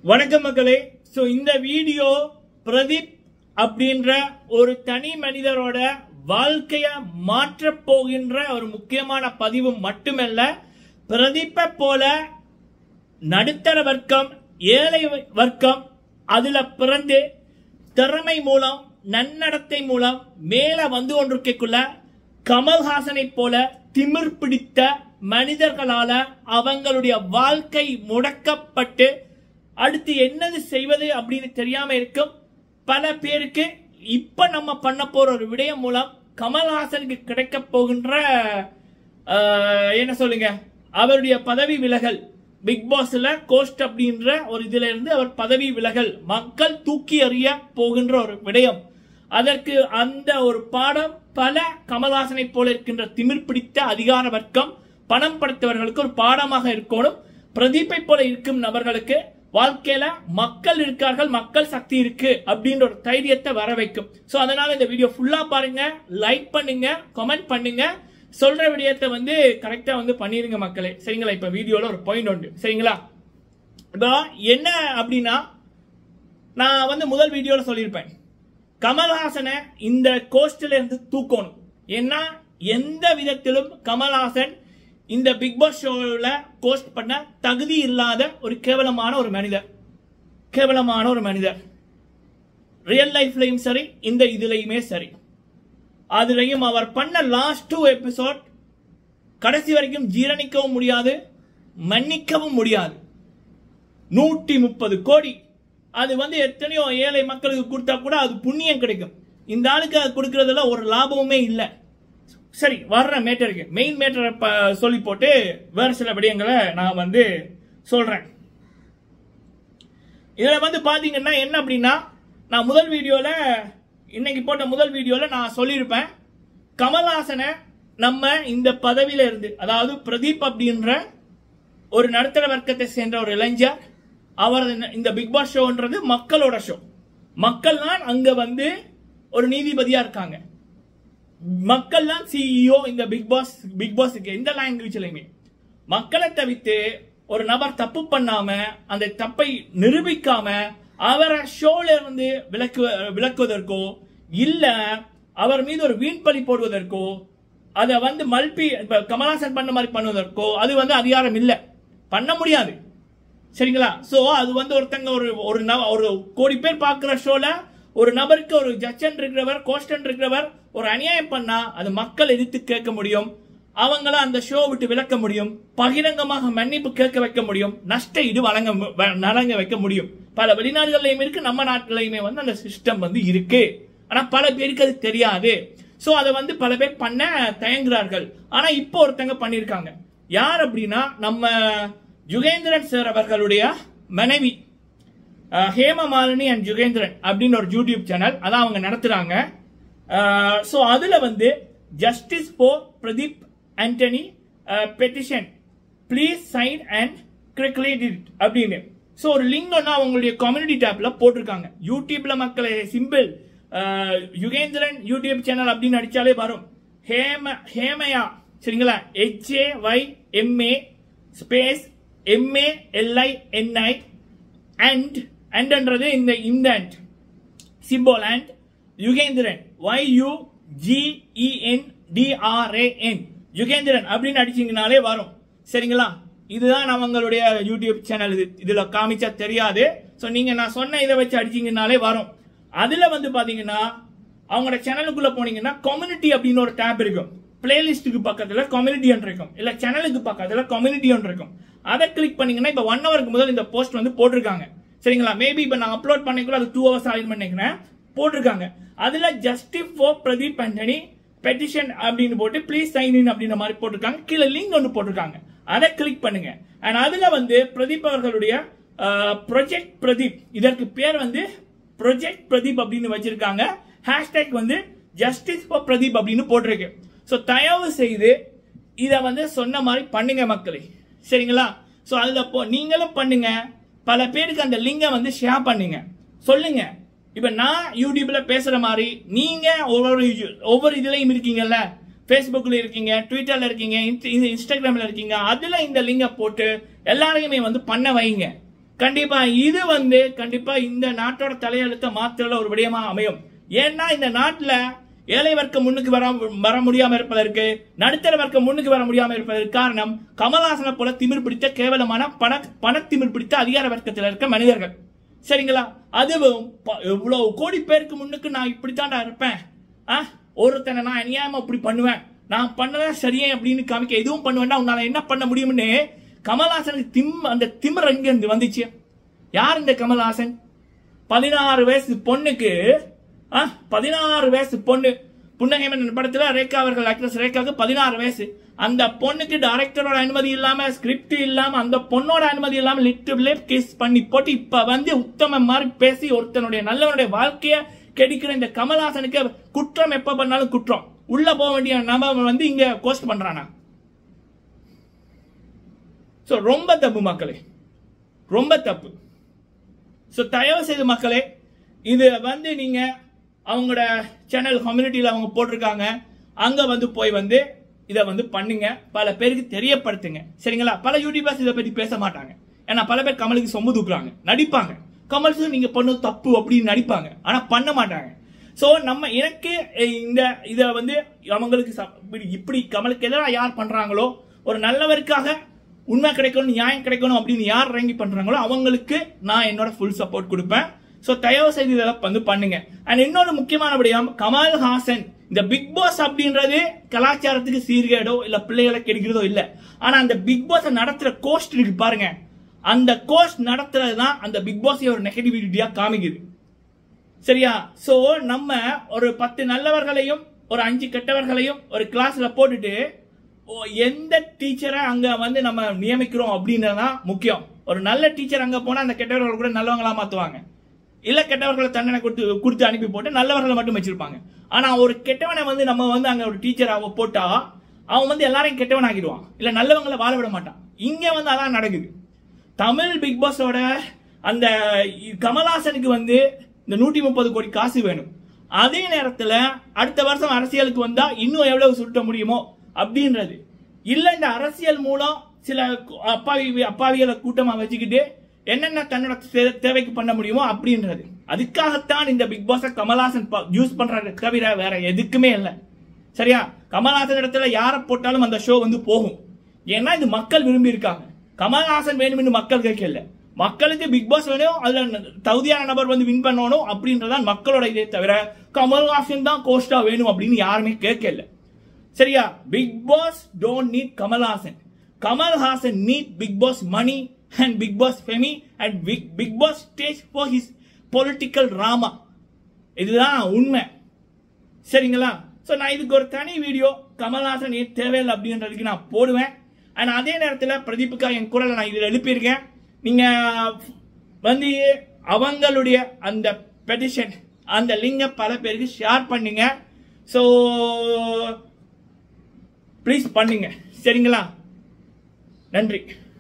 வணக்கம் மக்களே ஸோ இந்த வீடியோ பிரதீப் அப்படின்ற ஒரு தனி மனிதரோட வாழ்க்கைய மாற்றப் போகின்ற ஒரு முக்கியமான பதிவு மட்டுமல்ல பிரதீப்பை போல நடுத்தர வர்க்கம் ஏழை வர்க்கம் அதுல பிறந்து திறமை மூலம் நன்னடத்தை மூலம் மேல வந்து கொண்டிருக்கக்குள்ள கமல்ஹாசனை போல திமிர் பிடித்த மனிதர்களால அவங்களுடைய வாழ்க்கை முடக்கப்பட்டு அடுத்து என்னது செய்வது அப்படின்னு தெரியாம இருக்கும் பல பேருக்கு இப்ப நம்ம பண்ண போற ஒரு விடயம் மூலம் கமல்ஹாசனுக்கு கிடைக்க போகின்ற ஆஹ், என்ன சொல்லுங்க அவருடைய பதவி விலகல் பிக் பாஸ்ல கோஸ்ட் அப்படின்ற ஒரு இதுல இருந்து அவர் பதவி விலகல் மக்கள் தூக்கி எறிய போகின்ற ஒரு விடயம் அதற்கு அந்த ஒரு பாடம் பல கமல்ஹாசனை போல இருக்கின்ற திமிர் பிடித்த அதிகார வர்க்கம் பணம் படைத்தவர்களுக்கு ஒரு பாடமாக இருக்கணும் பிரதீப்பை போல இருக்கும் நபர்களுக்கு வாழ்க்கையில மக்கள் இருக்கார்கள் மக்கள் சக்தி இருக்கு அப்படின்ற ஒரு தைரியத்தை வர வைக்கும் சோ அதனால இந்த வீடியோ ஃபுல்லா பாருங்க லைக் பண்ணுங்க கமெண்ட் பண்ணுங்க சொல்ற விடயத்தை வந்து கரெக்டா வந்து பண்ணிருங்க மக்களே சரிங்களா இப்ப வீடியோல ஒரு பாயிண்ட் உண்டு சரிங்களா இப்போ என்ன அப்படின்னா நான் வந்து முதல் வீடியோல சொல்லியிருப்பேன் கமல்ஹாசனை இந்த கோஸ்ட்ல இருந்து தூக்கணும் ஏன்னா எந்த விதத்திலும் கமல்ஹாசன் இந்த பிக் பாஸ் ஷோவில் கோஸ்ட் பண்ண தகுதி இல்லாத ஒரு கேவலமான ஒரு மனிதர் கேவலமான ஒரு மனிதர் ரியல் லைஃப்லயும் சரி இந்த இதுலயுமே சரி அதுலயும் அவர் பண்ண லாஸ்ட் டூ எபிசோட் கடைசி வரைக்கும் ஜீரணிக்கவும் முடியாது மன்னிக்கவும் முடியாது நூற்றி முப்பது கோடி அது வந்து எத்தனையோ ஏழை மக்களுக்கு கொடுத்தா கூட அது புண்ணியம் கிடைக்கும் இந்த ஆளுக்கு அது கொடுக்கறதுல ஒரு லாபமுமே இல்லை சரி வர்ற மேட்டருக்கு மெயின் மேட்டரை சொல்லி போட்டு வேற சில விடயங்களை நான் வந்து சொல்றேன் இதுல வந்து பாத்தீங்கன்னா என்ன அப்படின்னா நான் முதல் வீடியோல இன்னைக்கு போட்ட முதல் வீடியோல நான் சொல்லியிருப்பேன் கமல்ஹாசனை நம்ம இந்த பதவியில இருந்து அதாவது பிரதீப் அப்படின்ற ஒரு நடுத்தர வர்க்கத்தை சேர்ந்த ஒரு இளைஞர் அவர் இந்த பிக் பாஸ் ஷோன்றது மக்களோட ஷோ மக்கள் தான் அங்க வந்து ஒரு நீதிபதியா இருக்காங்க மக்கள் தான் சிஇஓ இந்த பிக் பாஸ் பிக் பாஸுக்கு எந்த லாங்குவேஜ்லயுமே மக்களை தவிர்த்து ஒரு நபர் தப்பு பண்ணாம அந்த தப்பை நிரூபிக்காம அவரை ஷோல இருந்து விலக்கு விலக்குவதற்கோ இல்ல அவர் மீது ஒரு வீண்பழி போடுவதற்கோ அதை வந்து மல்பி இப்ப கமல்ஹாசன் பண்ண மாதிரி பண்ணுவதற்கோ அது வந்து அதிகாரம் இல்லை பண்ண முடியாது சரிங்களா சோ அது வந்து ஒருத்தங்க ஒரு ஒரு நப- ஒரு கோடி பேர் பார்க்கிற ஷோல ஒரு நபருக்கு ஒரு ஜட்ஜன் இருக்கிறவர் கோஸ்டன் இருக்கிறவர் ஒரு அநியாயம் பண்ணா அது மக்கள் எதிர்த்து கேட்க முடியும் அவங்கள அந்த ஷோ விட்டு விலக்க முடியும் பகிரங்கமாக மன்னிப்பு கேட்க வைக்க முடியும் நஷ்ட ஈடு வழங்க மு- வ- வழங்க வைக்க முடியும் பல வெளிநாடுகள்லயும் இருக்கு நம்ம நாட்டிலையுமே வந்து அந்த சிஸ்டம் வந்து இருக்கு ஆனா பல பேருக்கு அது தெரியாது சோ அதை வந்து பல பேர் பண்ண தயங்குறார்கள் ஆனா இப்போ ஒருத்தங்க பண்ணிருக்காங்க யார் அப்படின்னா நம்ம யுகேந்திரன் சார் அவர்களுடைய மனைவி அஹ், ஹேமமாலினி அண்ட் யுகேந்திரன் அப்படின்னு ஒரு யூடியூப் சேனல் அதான் அவங்க நடத்துறாங்க ஸோ அதுல வந்து justice for Pradeep Antony petition please sign and circulate it அப்படின்னு ஸோ ஒரு லிங்க் ஒன்று அவங்களுடைய கம்யூனிட்டி டேப்ல போட்டிருக்காங்க யூடியூப்ல மக்களை சிம்பிள் யுகேந்திரன் யூடியூப் சேனல் அப்படின்னு அடிச்சாலே வரும் ஹேம ஹேமயா சரிங்களா H A Y M A space M A L I N I and அண்ட்ன்றது இந்த இந்த and symbol and Yugendran Y U G E N T R A N Yugendran அப்படின்னு அடிச்சீங்கனாலே வரும் சரிங்களா இதுதான் அவங்களுடைய யூடியூப் சேனல் இது இதுல காமிச்சா தெரியாது ஸோ நீங்க நான் சொன்ன இதை வச்சு அடிச்சீங்கனாலே வரும் அதுல வந்து பாத்தீங்கன்னா அவங்களோட சேனலுக்குள்ள போனீங்கன்னா கம்யூனிட்டி அப்படின்னு ஒரு டேப் இருக்கும் பிளேலிஸ்ட்டுக்கு பக்கத்துல கம்யூனிட்டி இருக்கும் இல்ல சேனலுக்கு பக்கத்துல கம்யூனிட்டி இருக்கும் அதை கிளிக் பண்ணீங்கன்னா இப்ப ஒன் ஹவருக்கு முதல் இந்த போஸ்ட் வந்து போட்டிருக்காங்க சரிங்களா மேபி இப்ப நான் அப்லோட் பண்ணிக்கூட அது டூ ஹவர்ஸ் ஆகும் நினைக்கிறேன் போட்டிருக்காங்க அதுல justice for Pradeep Antony petition அப்படின்னு போட்டு ப்ளீஸ் சைன் இன் அப்படின்ற மாதிரி போட்டிருக்காங்க கீழே லிங்க் ஒன்று போட்டிருக்காங்க அதை கிளிக் பண்ணுங்க அண்ட் அதுல வந்து பிரதீப் அவர்களுடைய ப்ரொஜெக்ட் பிரதீப் இதற்கு பேர் வந்து ப்ரொஜெக்ட் பிரதீப் அப்படின்னு வச்சிருக்காங்க ஹேஷ்டேக் வந்து ஜஸ்டிஸ் ஃபார் பிரதீப் அப்படின்னு போட்டிருக்கு ஸோ தயவு செய்து இதை வந்து சொன்ன மாதிரி பண்ணுங்க மக்களே சரிங்களா ஸோ அதில் போ நீங்களும் பண்ணுங்க பல பேருக்கு அந்த லிங்கை வந்து ஷேர் பண்ணுங்க சொல்லுங்க இப்ப நான் யூடியூப்ல பேசுற மாதிரி நீங்க ஒவ்வொரு இது- ஒவ்வொரு இதுலயும் இருக்கீங்கல்ல ஃபேஸ்புக்ல இருக்கீங்க ட்விட்டர்ல இருக்கீங்க இன்ஸ்ட- இன்ஸ்டாகிராம்ல இருக்கீங்க அதுல இந்த லிங்கை போட்டு எல்லாரையுமே வந்து பண்ண வைங்க கண்டிப்பா இது வந்து கண்டிப்பா இந்த நாட்டோட தலையெழுத்த மாத்திர ஒரு விடயமா அமையும் ஏன்னா இந்த நாட்டுல ஏழை வர்க்கம் முன்னுக்கு வர வர முடியாம இருப்பதற்கு நடுத்தர வர்க்கம் முன்னுக்கு வர முடியாம இருப்பதற்கு காரணம் கமல்ஹாசனை போல திமிர் பிடித்த கேவலமான பண பண திமிர் பிடித்த அதிகார வர்க்கத்தில் இருக்க மனிதர்கள் சரிங்களா அதுவும் ப- எவ்வளவு கோடி பேருக்கு முன்னுக்கு நான் இப்படித்தான்டா இருப்பேன் ஆ ஒருத்தனை நான் அநியாயமா இப்படி பண்ணுவேன் நான் பண்ணதான் சரியே அப்படின்னு காமிக்க எதுவும் பண்ணுவேன்னா உன்னால என்ன பண்ண முடியும்னு கமல்ஹாசனுக்கு திம் அந்த திமிர் எங்க இருந்து வந்துச்சு யார் இந்த கமல்ஹாசன் பதினாறு வயசு பொண்ணுக்கு ஆ, பதினாறு வயசு பொண்ணு புன்னகைமன் படத்துல ரேகா அவர்கள் ஆக்ட்ரஸ் ரேகாவுக்கு பதினாறு வயசு அந்த பொண்ணுக்கு டைரக்டரோட அனுமதி இல்லாம ஸ்கிரிப்ட் இல்லாம அந்த பொண்ணோட அனுமதி இல்லாம லிட்டில் லிப் கிஸ் பண்ணி போட்டு இப்ப வந்து உத்தம மாதிரி பேசி ஒருத்தனுடைய நல்லவனுடைய வாழ்க்கைய கெடுக்கிற இந்த கமல்ஹாசனுக்கு குற்றம் எப்ப பண்ணாலும் குற்றம் உள்ள போக வேண்டிய நம்ம வந்து இங்க கோஸ்ட் பண்றானா சோ ரொம்ப தப்பு மக்களே ரொம்ப தப்பு ஸோ தயவு செய்து மக்களே இது வந்து நீங்க அவங்களோட சேனல் கம்யூனிட்டியில் அவங்க போட்டிருக்காங்க அங்க வந்து போய் வந்து இதை வந்து பண்ணுங்க பல பேருக்கு தெரியப்படுத்துங்க சரிங்களா பல யூடியூபர்ஸ் இதை பத்தி பேச மாட்டாங்க ஏன்னா பல பேர் கமலுக்கு சொம்பு தூக்குறாங்க நடிப்பாங்க கமல்ஸ் நீங்க பண்ணது தப்பு அப்படின்னு நடிப்பாங்க ஆனா பண்ண மாட்டாங்க சோ நம்ம எனக்கு அஹ், இந்த இத வந்து அவங்களுக்கு ச- இப்படி- இப்படி கமலுக்கு எதிராக யார் பண்றாங்களோ ஒரு நல்லவருக்காக உண்மை கிடைக்கணும் நியாயம் கிடைக்கணும் அப்படின்னு யார் இறங்கி பண்றாங்களோ அவங்களுக்கு நான் என்னோட ஃபுல் சப்போர்ட் கொடுப்பேன் சோ தயவு செய்து இதெல்லாம் வந்து பண்ணுங்க அண்ட் இன்னொரு முக்கியமான விடயம் கமல் ஹாசன் இந்த பிக் பாஸ் அப்படின்றது கலாச்சாரத்துக்கு சீர்கேடோ இல்ல பிள்ளைகளை கெடுக்கிறதோ இல்ல ஆனா அந்த பிக் பாஸ் நடத்துற கோஸ்ட் இருக்கு பாருங்க அந்த கோஸ்ட் நடத்துறது தான் அந்த பிக் பாஸ் ஒரு நெகட்டிவிட்டியா காமிக்குது சரியா சோ நம்ம ஒரு பத்து நல்லவர்களையும் ஒரு அஞ்சு கெட்டவர்களையும் ஒரு கிளாஸ்ல போட்டுட்டு ஓ, எந்த டீச்சரை அங்க வந்து நம்ம நியமிக்கிறோம் அப்படின்றதுதான் முக்கியம் ஒரு நல்ல டீச்சர் அங்க போனா அந்த கெட்டவர்கள் கூட நல்லவங்களா மாத்துவாங்க இல்ல கெட்டவர்களை தண்டனை கொடுத்து கொடுத்து அனுப்பி போட்டு நல்லவர்களை மட்டும் வச்சிருப்பாங்க ஆனா ஒரு கெட்டவனை வந்து நம்ம வந்து அங்க ஒரு டீச்சர் அவ போட்டா அவன் வந்து எல்லாரையும் கெட்டவன் ஆக்கிடுவான் இல்ல நல்லவங்களை வாழ விட மாட்டான் இங்க வந்து அதான் நடக்குது தமிழ் பிக் பாஸோட அந்த கமல்ஹாசனுக்கு வந்து இந்த நூற்றி முப்பது கோடி காசு வேணும் அதே நேரத்துல அடுத்த வருஷம் அரசியலுக்கு வந்தா இன்னும் எவ்வளவு சுருட்ட முடியுமோ அப்படின்றது இல்ல இந்த அரசியல் மூலம் சில கு- அப்பாவி அப்பாவிகளை கூட்டமா வச்சுக்கிட்டு என்னென்ன தன்னோட தே- தேவைக்கு பண்ண முடியுமோ அப்படின்றது அதுக்காகத்தான் இந்த பிக் பாஸ கமல்ஹாசன் யூஸ் பண்றது தவிர வேற எதுக்குமே இல்லை சரியா கமல்ஹாசன் இடத்துல யாரை போட்டாலும் அந்த ஷோ வந்து போகும் ஏன்னா இது மக்கள் விரும்பி இருக்காங்க கமல்ஹாசன் வேணும்னு மக்கள் கேட்கல மக்களுக்கு பிக் பாஸ் வேணும் அதுல ந- தகுதியான நபர் வந்து வின் பண்ணணும் அப்படின்றதான் மக்களோட இதே தவிர கமல்ஹாசன் தான் கோஸ்டா வேணும் அப்படின்னு யாருமே கேட்கல சரியா big boss don't need Kamal Haasan Kamal Haasan need big boss money and big boss fame and big big boss stage for his political drama இதுதான் உண்மை சரிங்களா ஸோ நான் இதுக்கு ஒரு தனி வீடியோ கமல்ஹாசன் ஏன் தேவையில்லை அப்படின்றதுக்கு நான் போடுவேன் அண்ட் அதே நேரத்தில் பிரதீப்புக்கா என் குரலை நான் இதில் எழுப்பியிருக்கேன் நீங்கள் வந்து அவங்களுடைய அந்த பெட்டிஷன் அந்த லிங்கை பல பேருக்கு ஷேர் பண்ணுங்க ஸோ ப்ளீஸ் பண்ணுங்க சரிங்களா நன்றி